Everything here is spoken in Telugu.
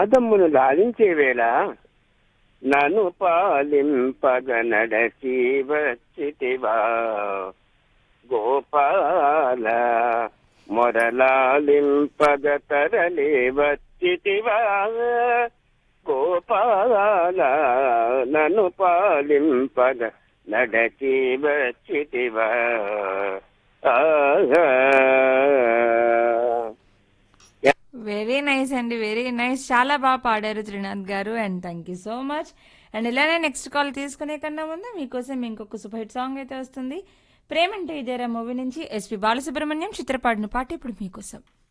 నాదమ్మును లాలించే వేళ నన్ను పాలింపగ నడచి వచ్చితివా గోపాల మొరలాలింపగ తరలి వచ్చితివా గోపాల నన్ను పాలింపగ నడచి వచ్చితివా ఆహా. వెరీ నైస్ అండి వెరీ నైస్ చాలా బాగా పాడారు Trinath garu and thank you so much and ఇలానే నెక్స్ట్ కాల్ తీసుకునే కన్నా ముందు మీకోసం ఇంకొక సూపర్ హిట్ సాంగ్ అయితే వస్తుంది ప్రేమంటే ఇదేరా మూవీ నుంచి ఎస్పి బాలసుబ్రహ్మణ్యం చిత్రపాడిన పాట ఇప్పుడు మీకోసం